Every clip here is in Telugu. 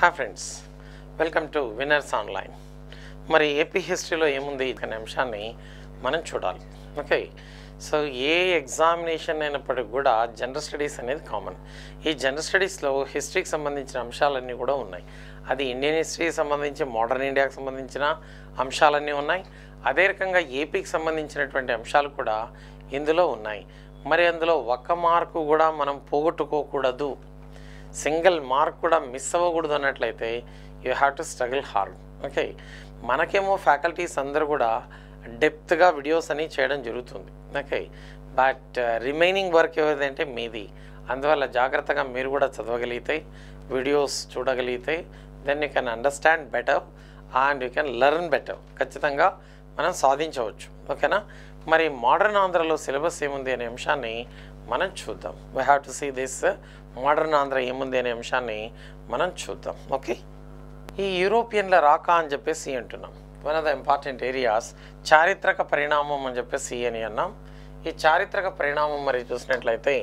hi friends welcome to winners online మరి ఏపీ హిస్టరీలో ఏముంది అనే అంశాన్ని మనం చూడాలి ఓకే సో ఏ ఎగ్జామినేషన్ అయినప్పటికీ కూడా జనరల్ స్టడీస్ అనేది కామన్ ఈ జనరల్ స్టడీస్లో హిస్టరీకి సంబంధించిన అంశాలన్నీ కూడా ఉన్నాయి అది ఇండియన్ హిస్టరీకి సంబంధించి మోడర్న్ ఇండియాకి సంబంధించిన అంశాలన్నీ ఉన్నాయి అదే రకంగా ఏపీకి సంబంధించినటువంటి అంశాలు కూడా ఇందులో ఉన్నాయి మరి అందులో ఒక్క మార్కు కూడా మనం పోగొట్టుకోకూడదు సింగిల్ మార్క్ కూడా మిస్ అవ్వకూడదు అన్నట్లయితే you have to struggle hard okay మనకేమో ఫ్యాకల్టీస్ అందరూ కూడా డెప్త్గా వీడియోస్ అని చేయడం జరుగుతుంది ఓకే బట్ రిమైనింగ్ వర్క్ ఏదంటే మీది అందువల్ల జాగ్రత్తగా మీరు కూడా చదవగలిగితే వీడియోస్ చూడగలిగితే then you can understand better and you can learn better ఖచ్చితంగా మనం సాధించవచ్చు ఓకేనా మరి మోడర్న్ ఆంధ్రలో సిలబస్ ఏముంది అనే అంశాన్ని మనం చూద్దాం we have to see this modern Andhra ఏముంది అనే అంశాన్ని మనం చూద్దాం ఓకే ఈ యూరోపియన్ల రాక అని చెప్పేసి అంటున్నాం one of the important areas చారిత్రక పరిణామం అని చెప్పేసి అని అన్నాం ఈ చారిత్రక పరిణామం మరి చూసినట్లయితే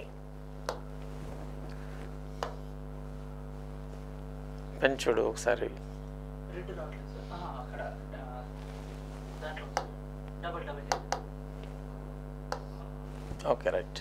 పెంచుడు ఒకసారి రెండు రావట్లేదు సార్ ఆ, అక్కడ ఆ, దాంట్లో డబల్ డబల్ ఓకే రైట్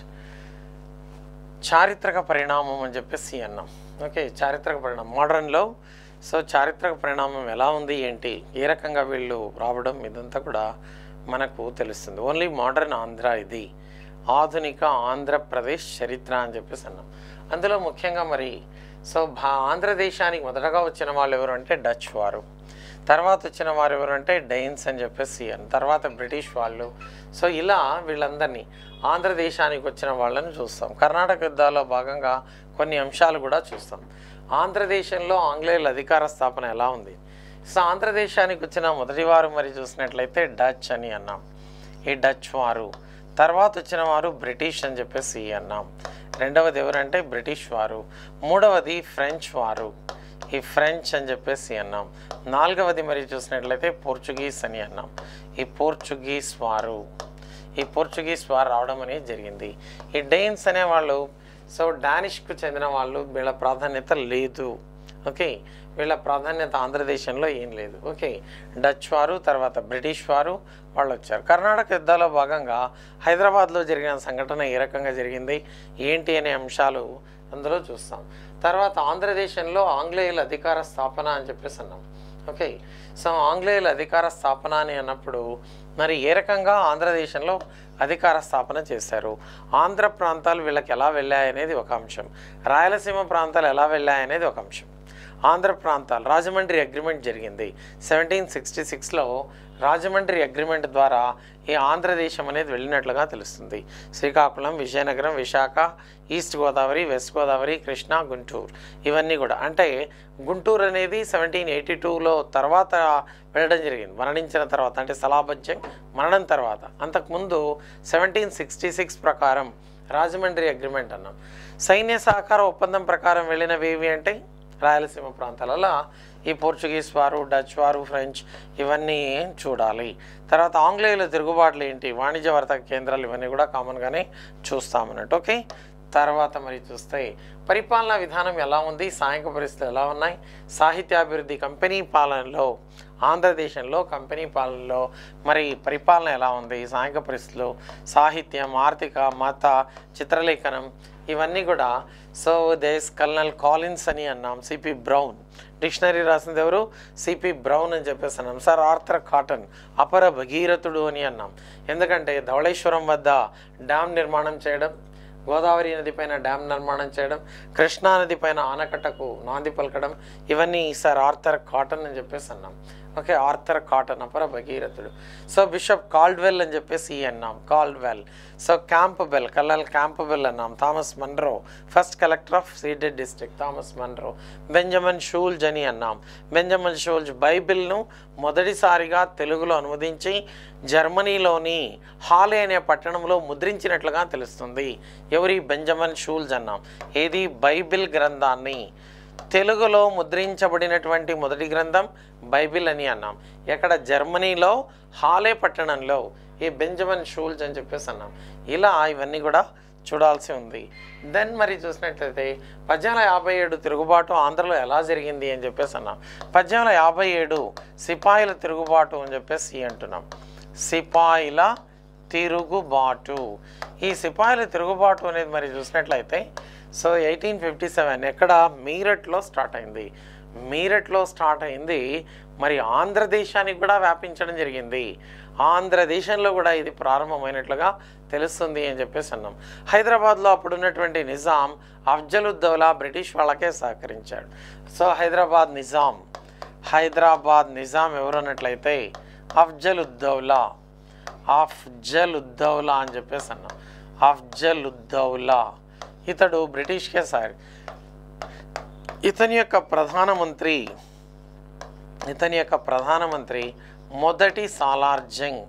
చారిత్రక పరిణామం అని చెప్పేసి అన్నాం ఓకే చారిత్రక పరిణామం మోడర్న్లో సో చారిత్రక పరిణామం ఎలా ఉంది ఏంటి ఏ రకంగా వీళ్ళు రావడం ఇదంతా కూడా మనకు తెలుస్తుంది ఓన్లీ మోడర్న్ ఆంధ్ర ఇది ఆధునిక ఆంధ్రప్రదేశ్ చరిత్ర అని చెప్పేసి అన్నాం అందులో ముఖ్యంగా మరి సో భా ఆంధ్రదేశానికి మొదటగా వచ్చిన వాళ్ళు ఎవరు అంటే డచ్ వారు తర్వాత వచ్చిన వారు ఎవరంటే డైన్స్ అని చెప్పేసి అని తర్వాత బ్రిటిష్ వాళ్ళు సో ఇలా వీళ్ళందరినీ ఆంధ్రదేశానికి వచ్చిన వాళ్ళని చూస్తాం కర్ణాటక యుద్ధాల్లో భాగంగా కొన్ని అంశాలు కూడా చూస్తాం ఆంధ్రదేశంలో ఆంగ్లేయుల అధికార స్థాపన ఎలా ఉంది సో ఆంధ్రదేశానికి వచ్చిన మొదటి వారు మరి చూసినట్లయితే డచ్ అని అన్నాం ఈ డచ్ వారు తర్వాత వచ్చిన వారు బ్రిటిష్ అని చెప్పేసి అన్నాం రెండవది ఎవరంటే బ్రిటిష్ వారు మూడవది ఫ్రెంచ్ వారు ఈ ఫ్రెంచ్ అని చెప్పేసి అన్నాం నాలుగవది మరి చూసినట్లయితే పోర్చుగీస్ అని అన్నాం ఈ పోర్చుగీస్ వారు ఈ పోర్చుగీస్ వారు రావడం అనేది జరిగింది ఈ డెయిన్స్ అనేవాళ్ళు సో డానిష్కు చెందిన వాళ్ళు వీళ్ళ ప్రాధాన్యత లేదు ఓకే వీళ్ళ ప్రాధాన్యత ఆంధ్రదేశంలో ఏం లేదు ఓకే డచ్ వారు తర్వాత బ్రిటిష్ వారు వాళ్ళు వచ్చారు కర్ణాటక యుద్ధాల్లో భాగంగా హైదరాబాద్లో జరిగిన సంఘటన ఏ రకంగా జరిగింది ఏంటి అనే అంశాలు అందులో చూస్తాం తర్వాత ఆంధ్రదేశంలో ఆంగ్లేయుల అధికార స్థాపన అని చెప్పేసి అన్నాం ఓకే సో ఆంగ్లేయుల అధికార స్థాపన అని అన్నప్పుడు మరి ఏ రకంగా ఆంధ్రదేశంలో అధికార స్థాపన చేశారు ఆంధ్ర ప్రాంతాలు వీళ్ళకి ఎలా వెళ్ళాయనేది ఒక అంశం రాయలసీమ ప్రాంతాలు ఎలా వెళ్ళాయనేది ఒక అంశం ఆంధ్ర ప్రాంతాలు రాజమండ్రి అగ్రిమెంట్ జరిగింది సెవెంటీన్ సిక్స్టీ సిక్స్లో రాజమండ్రి అగ్రిమెంట్ ద్వారా ఈ ఆంధ్రదేశం అనేది వెళ్ళినట్లుగా తెలుస్తుంది శ్రీకాకుళం విజయనగరం విశాఖ ఈస్ట్ గోదావరి వెస్ట్ గోదావరి కృష్ణా గుంటూరు ఇవన్నీ కూడా అంటే గుంటూరు అనేది సెవెంటీన్ ఎయిటీ టూలో తర్వాత వెళ్ళడం జరిగింది మరణించిన తర్వాత అంటే సలాబజ్జంగ్ మరణం తర్వాత అంతకుముందు సెవెంటీన్ సిక్స్టీ సిక్స్ ప్రకారం రాజమండ్రి అగ్రిమెంట్ అన్నాం సైన్య సహకార ఒప్పందం ప్రకారం వెళ్ళినవి ఏవి అంటే రాయలసీమ ప్రాంతాలలో ఈ పోర్చుగీస్ వారు డచ్ వారు ఫ్రెంచ్ ఇవన్నీ చూడాలి తర్వాత ఆంగ్లేయుల తిరుగుబాట్లు ఏంటి వాణిజ్య వర్తక కేంద్రాలు ఇవన్నీ కూడా కామన్గానే చూస్తామన్నట్టు ఓకే తర్వాత మరి చూస్తే పరిపాలనా విధానం ఎలా ఉంది సాంఘిక పరిస్థితులు ఎలా ఉన్నాయి సాహిత్యాభివృద్ధి కంపెనీ పాలనలో ఆంధ్రదేశంలో కంపెనీ పాలనలో మరి పరిపాలన ఎలా ఉంది సాంఘిక పరిస్థితులు సాహిత్యం ఆర్థిక మత చిత్రలేఖనం ఇవన్నీ కూడా సో దేస్ కల్నల్ కాలిన్స్ అని అన్నాం సిపి బ్రౌన్ డిక్షనరీ రాసింది ఎవరు సిపి బ్రౌన్ అని చెప్పేసి అన్నాం సార్ ఆర్థర్ కాటన్ అపర భగీరథుడు అని అన్నాం ఎందుకంటే ధవళేశ్వరం వద్ద డ్యామ్ నిర్మాణం చేయడం గోదావరి నది పైన డ్యామ్ నిర్మాణం చేయడం కృష్ణా నది పైన ఆనకట్టకు నాంది పలకడం ఇవన్నీ సార్ ఆర్థర్ కాటన్ అని చెప్పేసి అన్నాం ఓకే ఆర్థర్ కాటన్ అపర భగీరథుడు సో బిషప్ కాల్డ్వెల్ అని చెప్పేసి అన్నాం కాల్డ్వెల్ సో క్యాంప్బెల్ కల్లల్ క్యాంప్బెల్ అన్నాం Thomas Munro first collector of ceded district Thomas Munro Benjamin Schultze అని అన్నాం బెంజమిన్ షూల్జ్ బైబిల్ను మొదటిసారిగా తెలుగులో అనువదించి జర్మనీలోని హాలే అనే పట్టణంలో ముద్రించినట్లుగా తెలుస్తుంది ఎవరి బెంజమిన్ షూల్జ్ అన్నాం ఏది బైబిల్ గ్రంథాన్ని తెలుగులో ముద్రించబడినటువంటి మొదటి గ్రంథం బైబిల్ అని అన్నాం ఎక్కడ జర్మనీలో హాలే పట్టణంలో ఈ బెంజమిన్ షూల్జ్ అని చెప్పేసి అన్నాం ఇలా ఇవన్నీ కూడా చూడాల్సి ఉంది దెన్ మరి చూసినట్లయితే పద్దెనిమిది వందల యాభై ఏడు తిరుగుబాటు ఆంధ్రలో ఎలా జరిగింది అని చెప్పేసి అన్నాం పద్దెనిమిది వందల యాభై ఏడు సిపాయిల తిరుగుబాటు అని చెప్పేసి అంటున్నాం సిపాయిల తిరుగుబాటు ఈ సిపాయిల తిరుగుబాటు అనేది మరి చూసినట్లయితే సో ఎయిటీన్ ఫిఫ్టీ సెవెన్ ఎక్కడ మీరట్లో స్టార్ట్ అయింది మీరట్లో స్టార్ట్ అయింది మరి ఆంధ్రదేశానికి కూడా వ్యాపించడం జరిగింది ఆంధ్రదేశంలో కూడా ఇది ప్రారంభమైనట్లుగా తెలుస్తుంది అని చెప్పేసి అన్నాం హైదరాబాద్లో అప్పుడున్నటువంటి నిజాం అఫ్జలుద్దౌలా బ్రిటిష్ వాళ్ళకే సహకరించాడు సో హైదరాబాద్ నిజాం హైదరాబాద్ నిజాం ఎవరు అన్నట్లయితే అఫ్జలుద్దౌలా అఫ్జల్ ఉద్దౌలా అని చెప్పేసి అన్నాం అఫ్జల్ ఉద్దౌలా ఇతడు బ్రిటిష్కే సార్ ఇతని యొక్క ప్రధానమంత్రి ఇతని యొక్క ప్రధానమంత్రి మొదటి సాలార్ జంగ్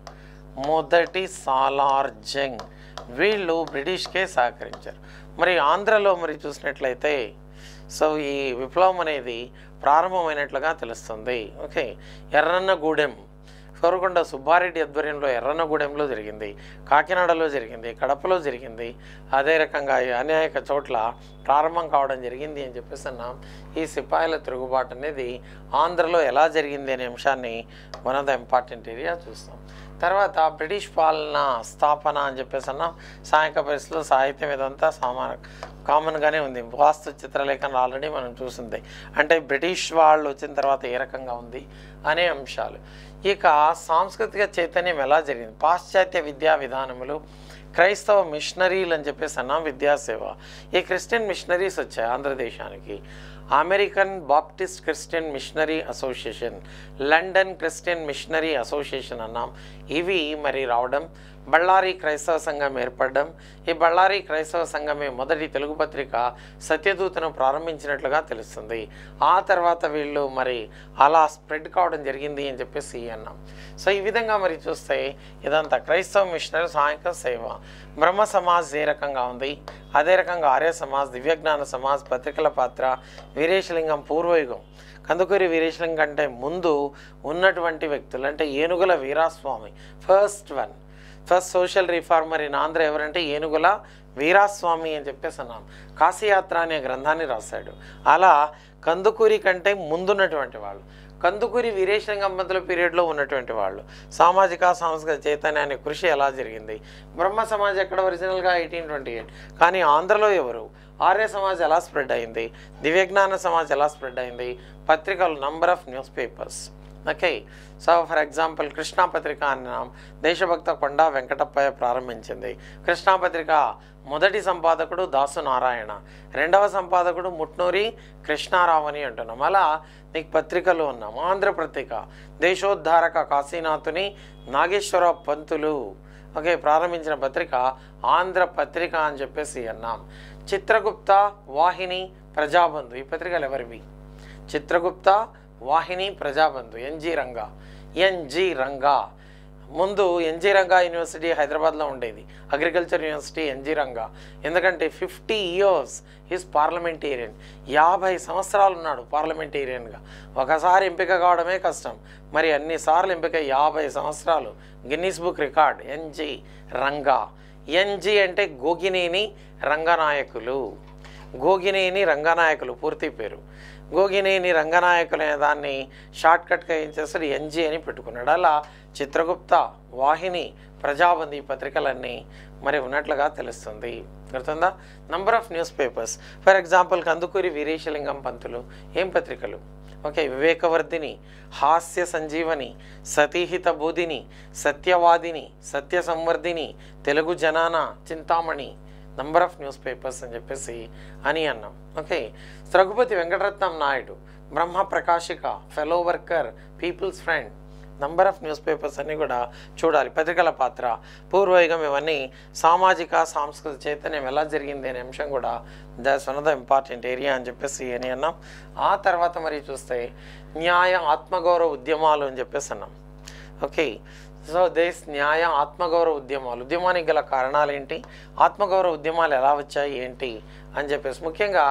మొదటి సాలార్ జంగ్ వీళ్ళు బ్రిటిష్కే సహకరించారు మరి ఆంధ్రలో మరి చూసినట్లయితే సో ఈ విప్లవం అనేది ప్రారంభమైనట్లుగా తెలుస్తుంది ఓకే ఎర్రన్నగూడెం కోరుకొండ సుబ్బారెడ్డి ఆధ్వర్యంలో ఎర్రన్నగూడెంలో జరిగింది కాకినాడలో జరిగింది కడపలో జరిగింది అదే రకంగా ఈ అనేక చోట్ల ప్రారంభం కావడం జరిగింది అని చెప్పేసి అన్నాం ఈ సిపాయిల తిరుగుబాటు అనేది ఆంధ్రలో ఎలా జరిగింది అనే అంశాన్ని one of the important area చూస్తాం తర్వాత బ్రిటిష్ పాలన స్థాపన అని చెప్పేసి అన్నాం సాయంక పరిస్థితుల్లో సాహిత్యం ఇదంతా సామాన కామన్గానే ఉంది వాస్తు చిత్రలేఖనాలు ఆల్రెడీ మనం చూసింది అంటే బ్రిటిష్ వాళ్ళు వచ్చిన తర్వాత ఏ రకంగా ఉంది అనే అంశాలు ఇక సాంస్కృతిక చైతన్యం ఎలా జరిగింది పాశ్చాత్య విద్యా విధానములు క్రైస్తవ మిషనరీలు అని చెప్పేసి అన్నాం విద్యాసేవ ఈ క్రిస్టియన్ మిషనరీస్ వచ్చాయి ఆంధ్రదేశానికి American Baptist Christian missionary association London Christian missionary association అన్నాం ఇవి మరి రావడం బళ్ళారి క్రైస్తవ సంఘం ఏర్పడడం ఈ బళ్ళారి క్రైస్తవ సంఘమే మొదటి తెలుగు పత్రిక సత్యదూతను ప్రారంభించినట్లుగా తెలుస్తుంది ఆ తర్వాత వీళ్ళు మరి అలా స్ప్రెడ్ కావడం జరిగింది అని చెప్పేసి అన్నాం సో ఈ విధంగా మరి చూస్తే ఇదంతా క్రైస్తవ మిషనరీ సాయంక సేవ బ్రహ్మ సమాజ్ ఏ రకంగా ఉంది అదే రకంగా ఆర్య సమాజ్ దివ్యజ్ఞాన సమాజ్ పత్రికల పాత్ర వీరేశలింగం పూర్వయుగం కందుకూరి వీరేశలింగం కంటే ముందు ఉన్నటువంటి వ్యక్తులు అంటే Enugula Veeraswamy first one first social reformer in Andhra ఎవరంటే ఏనుగుల వీరాస్వామి అని చెప్పేసి అన్నాం కాశీయాత్ర అనే గ్రంథాన్ని రాశాడు అలా కందుకూరి కంటే ముందున్నటువంటి వాళ్ళు కందుకూరి వీరేశలింగం పంతుల పీరియడ్లో ఉన్నటువంటి వాళ్ళు సామాజిక సాంస్కృతిక చైతన్యాన్ని కృషి ఎలా జరిగింది బ్రహ్మ సమాజ్ ఎక్కడ ఒరిజినల్గా ఎయిటీన్ ట్వంటీ ఎయిట్ కానీ ఆంధ్రలో ఎవరు ఆర్య సమాజ్ ఎలా స్ప్రెడ్ అయింది దివ్యజ్ఞాన సమాజ్ ఎలా స్ప్రెడ్ అయింది పత్రికలు number of newspapers okay so for example Krishna Patrika అన్నాం దేశభక్త కొండ వెంకటప్పయ్య ప్రారంభించింది కృష్ణా పత్రిక మొదటి సంపాదకుడు దాసు నారాయణ రెండవ సంపాదకుడు ముట్నూరి కృష్ణారావు అని అంటున్నాం అలా నీకు పత్రికలు ఉన్నాం ఆంధ్ర పత్రిక దేశోద్ధారక కాశీనాథుని నాగేశ్వర పంతులు ఓకే ప్రారంభించిన పత్రిక ఆంధ్ర పత్రిక అని చెప్పేసి అన్నాం చిత్రగుప్త వాహిని ప్రజాబంధు ఈ పత్రికలు ఎవరివి చిత్రగుప్త వాహిని ప్రజాబంధు ఎన్జి రంగా ఎన్జి రంగా ముందు ఎన్జి రంగా యూనివర్సిటీ హైదరాబాద్లో ఉండేది అగ్రికల్చర్ యూనివర్సిటీ ఎన్జి రంగా ఎందుకంటే ఫిఫ్టీ ఇయర్స్ ఈజ్ పార్లమెంటేరియన్ యాభై సంవత్సరాలు ఉన్నాడు పార్లమెంటేరియన్గా ఒకసారి ఎంపిక కావడమే కష్టం మరి అన్నిసార్లు ఎంపిక యాభై సంవత్సరాలు Guinness book record NG Ranga NG అంటే గోగినేని రంగనాయకులు గోగినేని రంగనాయకులు పూర్తి పేరు గోగినేని రంగనాయకులు అనే దాన్ని షార్ట్కట్గా ఏం చేస్తాడు ఎన్జి అని పెట్టుకున్నాడు అలా చిత్రగుప్త వాహిని ప్రజాబంధి ఈ పత్రికలన్నీ మరి ఉన్నట్లుగా తెలుస్తుంది గుర్తుందా number of newspapers for example Kandukuri Veeresalingam Pantulu ఏం పత్రికలు okay Vivekavardhini Hasya Sanjeevani Satihita Bodhini Satyavadini Satya Samvardhini Telugu Janana Chintamani number of newspapers అని చెప్పేసి అని అన్నాం okay Raghupathi Venkataratnam Naidu Brahma Prakasika fellow worker people's friend number of newspapers అన్నీ కూడా చూడాలి పత్రికల పాత్ర పూర్వయుగం ఇవన్నీ సామాజిక సాంస్కృతిక చైతన్యం ఎలా జరిగింది అనే అంశం కూడా that's one of the important area అని చెప్పేసి అని అన్నాం ఆ తర్వాత మరి చూస్తే న్యాయ ఆత్మగౌరవ ఉద్యమాలు అని చెప్పేసి అన్నాం ఓకే సో దేశ్ న్యాయ ఆత్మగౌరవ ఉద్యమాలు ఉద్యమానికి గల కారణాలు ఏంటి ఆత్మగౌరవ ఉద్యమాలు ఎలా వచ్చాయి ఏంటి అని చెప్పేసి ముఖ్యంగా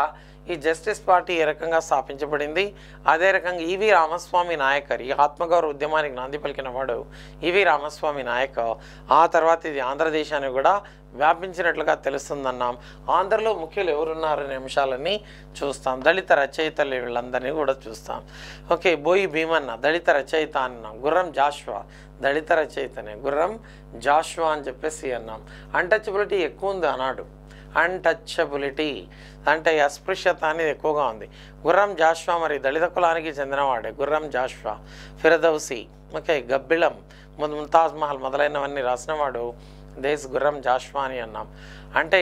ఈ జస్టిస్ పార్టీ ఏ రకంగా స్థాపించబడింది అదే రకంగా ఈవి రామస్వామి నాయకర్ ఈ ఆత్మగౌరవ ఉద్యమానికి నాంది పలికిన వాడు ఈవి రామస్వామి నాయక్ ఆ తర్వాత ఇది ఆంధ్రదేశానికి కూడా వ్యాపించినట్లుగా తెలుస్తుందన్నాం ఆంధ్రలో ముఖ్యులు ఎవరున్నారనే అంశాలన్నీ చూస్తాం దళిత రచయితలు వీళ్ళందరినీ కూడా చూస్తాం ఓకే బోయి భీమన్న దళిత రచయిత అన్నాం గుర్రం జాష్వా దళిత రచయితనే గుర్రం జాష్వా అని చెప్పేసి అన్నాం అన్టచబిలిటీ ఎక్కువ ఉంది అన్నాడు అన్టచబిలిటీ అంటే అస్పృశ్యత అనేది ఎక్కువగా ఉంది గుర్రం జాష్వా మరి దళిత కులానికి చెందినవాడే గుర్రం జాష్వా ఫిరదౌసి ఓకే గబ్బిళం ము- ముంతాజ్ మహల్ మొదలైనవన్నీ రాసినవాడు దేశ్ గుర్రం జాష్వా అని అన్నాం అంటే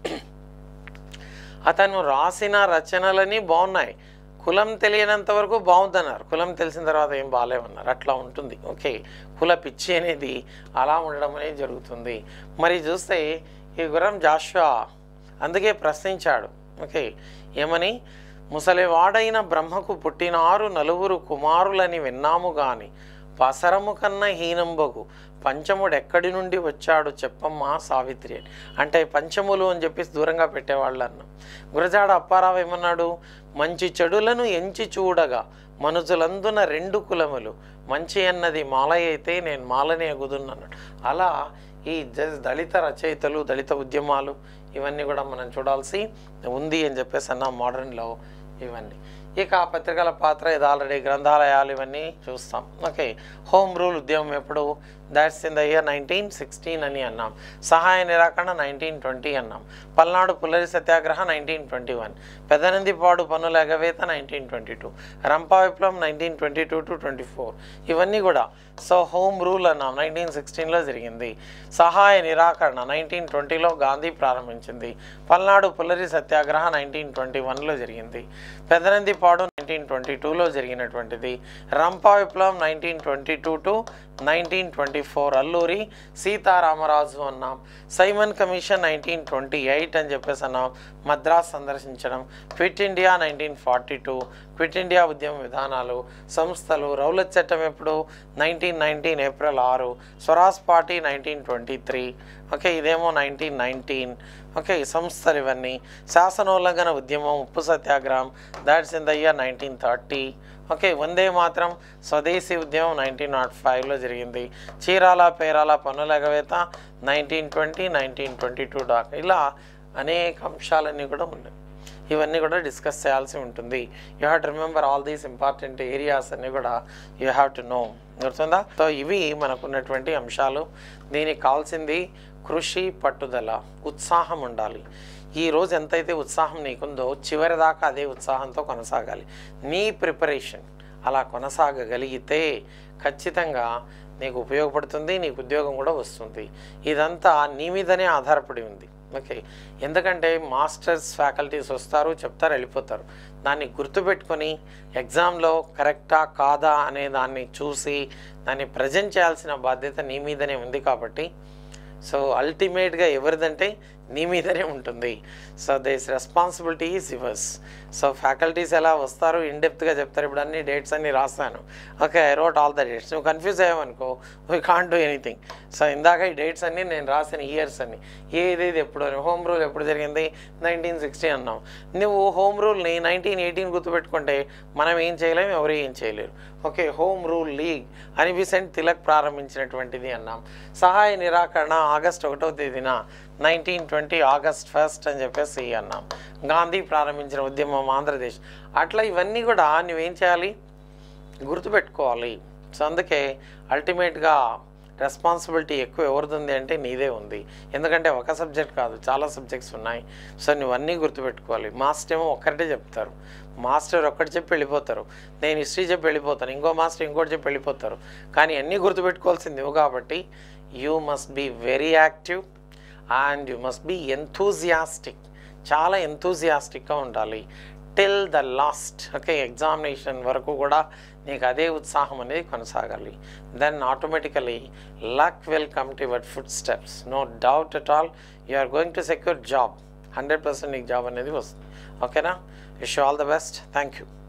అతను రాసిన రచనలని బాగున్నాయి కులం తెలియనంత వరకు బాగుందన్నారు కులం తెలిసిన తర్వాత ఏం బాగాలేమన్నారు అట్లా ఉంటుంది ఓకే కుల పిచ్చి అనేది అలా ఉండడం అనేది జరుగుతుంది మరి చూస్తే ఈ గుర్రం జాషువా అందుకే ప్రశ్నించాడు ఓకే ఏమని ముసలివాడైన బ్రహ్మకు పుట్టినారు నలుగురు కుమారులని విన్నాము గాని పసరము కన్న హీనంబగు పంచముడు ఎక్కడి నుండి వచ్చాడు చెప్పమ్మా సావిత్రి అని అంటే పంచములు అని చెప్పేసి దూరంగా పెట్టేవాళ్ళు అన్న గురజాడ అప్పారావు ఏమన్నాడు మంచి చెడులను ఎంచి చూడగా మనుజులందున రెండు కులములు మంచి అన్నది మాలయ అయితే నేను మాలని ఎగుదున్నాడు అలా ఈ జ దళిత రచయితలు దళిత ఉద్యమాలు ఇవన్నీ కూడా మనం చూడాల్సి ఉంది అని చెప్పేసి అన్న మోడర్న్లో ఇవన్నీ ఇక ఆ పత్రికల పాత్ర ఇది ఆల్రెడీ గ్రంథాలయాలు ఇవన్నీ చూస్తాం ఓకే హోమ్ రూల్ ఉద్యమం ఎప్పుడు that's in the year nineteen sixteen అని అన్నాం సహాయ నిరాకరణ నైన్టీన్ ట్వంటీ అన్నాం పల్నాడు పుల్లరి satyagraha nineteen twenty one Pedanandipadu పన్నుల ఎగవేత నైన్టీన్ ట్వంటీ టూ రంపా విప్లవం nineteen twenty two to twenty four ఇవన్నీ కూడా సో హోమ్ రూల్ అన్నాం నైన్టీన్ సిక్స్టీన్లో జరిగింది సహాయ నిరాకరణ నైన్టీన్ ట్వంటీలో గాంధీ ప్రారంభించింది పల్నాడు పుల్లరి సత్యాగ్రహ నైన్టీన్ ట్వంటీ వన్లో జరిగింది పెదనందిపాడు నైన్టీన్ ట్వంటీ టూలో జరిగినటువంటిది రంపా విప్లవం nineteen twenty two to nineteen twenty four Alluri Sitaramaraju అన్నాం Simon commission nineteen twenty eight అని చెప్పేసి అన్నాం మద్రాస్ సందర్శించడం quit India nineteen forty two quit India ఉద్యమ విధానాలు సంస్థలు రౌలత్ చట్టం ఎప్పుడు నైన్టీన్ నైన్టీన్ ఏప్రిల్ ఆరు Swaraj party nineteen twenty three okay ఇదేమో నైన్టీన్ నైన్టీన్ ఓకే ఈ సంస్థలు ఇవన్నీ శాసనోల్లంఘన ఉద్యమం ఉప్పు సత్యాగ్రహం that's in the year nineteen thirty okay వందే మాత్రం స్వదేశీ ఉద్యమం నైన్టీన్ నాట్ ఫైవ్లో జరిగింది చీరాల పేరాల పన్నుల ఎగవేత nineteen twenty nineteen twenty two దాకా ఇలా అనేక అంశాలన్నీ కూడా ఉన్నాయి ఇవన్నీ కూడా డిస్కస్ చేయాల్సి ఉంటుంది you have to remember all these important areas అన్నీ కూడా యూ హ్యావ్ టు నో గుర్తుందా సో ఇవి మనకున్నటువంటి అంశాలు దీనికి కావాల్సింది కృషి పట్టుదల ఉత్సాహం ఉండాలి ఈ రోజు ఎంతైతే ఉత్సాహం నీకుందో చివరి దాకా అదే ఉత్సాహంతో కొనసాగాలి నీ ప్రిపరేషన్ అలా కొనసాగగలిగితే ఖచ్చితంగా నీకు ఉపయోగపడుతుంది నీకు ఉద్యోగం కూడా వస్తుంది ఇదంతా నీ మీదనే ఆధారపడి ఉంది ఓకే ఎందుకంటే మాస్టర్స్ ఫ్యాకల్టీస్ వస్తారు చెప్తారు వెళ్ళిపోతారు దాన్ని గుర్తుపెట్టుకొని ఎగ్జామ్లో కరెక్టా కాదా అనే దాన్ని చూసి దాన్ని ప్రజెంట్ చేయాల్సిన బాధ్యత నీ మీదనే ఉంది కాబట్టి సో అల్టిమేట్గా ఎవరిదంటే నీ మీదనే ఉంటుంది so this responsibility is yours so faculties ఎలా వస్తారు ఇన్డెప్త్గా చెప్తారు ఇప్పుడు అన్ని డేట్స్ అన్ని రాస్తాను okay I rote all the dates నువ్వు కన్ఫ్యూజ్ అయ్యావనుకో we can't do anything so ఇందాక ఈ డేట్స్ అన్ని నేను రాసిన ఇయర్స్ అన్ని ఏది ఏది ఎప్పుడు అని హోమ్ రూల్ ఎప్పుడు జరిగింది నైన్టీన్ సిక్స్టీ అన్నాం నువ్వు హోమ్ రూల్ని నైన్టీన్ ఎయిటీన్ గుర్తుపెట్టుకుంటే మనం ఏం చేయలేము ఎవరు ఏం చేయలేరు ఓకే హోమ్ రూల్ లీగ్ అని విసెంట్ తిలక్ ప్రారంభించినటువంటిది అన్నాం సహాయ నిరాకరణ ఆగస్ట్ ఒకటో తేదీన నైన్టీన్ ట్వంటీ ఆగస్ట్ ఫస్ట్ అని చెప్పేసి అన్నాం గాంధీ ప్రారంభించిన ఉద్యమం ఆంధ్రదేశ్ అట్లా ఇవన్నీ కూడా నువ్వేం చేయాలి గుర్తుపెట్టుకోవాలి సో అందుకే అల్టిమేట్గా రెస్పాన్సిబిలిటీ ఎక్కువ ఎవరిది అంటే నీదే ఉంది ఎందుకంటే ఒక సబ్జెక్ట్ కాదు చాలా సబ్జెక్ట్స్ ఉన్నాయి సో నువ్వు అన్నీ గుర్తుపెట్టుకోవాలి మాస్టర్ ఏమో ఒక్కటే చెప్తారు మాస్టర్ ఒక్కటి చెప్పి వెళ్ళిపోతారు నేను హిస్టరీ చెప్పి వెళ్ళిపోతాను ఇంకో మాస్టర్ ఇంకోటి చెప్పి వెళ్ళిపోతారు కానీ అన్నీ గుర్తుపెట్టుకోవాల్సింది నువ్వు కాబట్టి you must be very active and you must be enthusiastic చాలా ఎంతూజియాస్టిక్గా ఉండాలి till the last okay examination వరకు కూడా నీకు అదే ఉత్సాహం అనేది కొనసాగాలి then automatically luck will come to your footsteps no doubt at all you are going to secure job hundred percent నీకు జాబ్ అనేది వస్తుంది ఓకేనా wish all the best thank you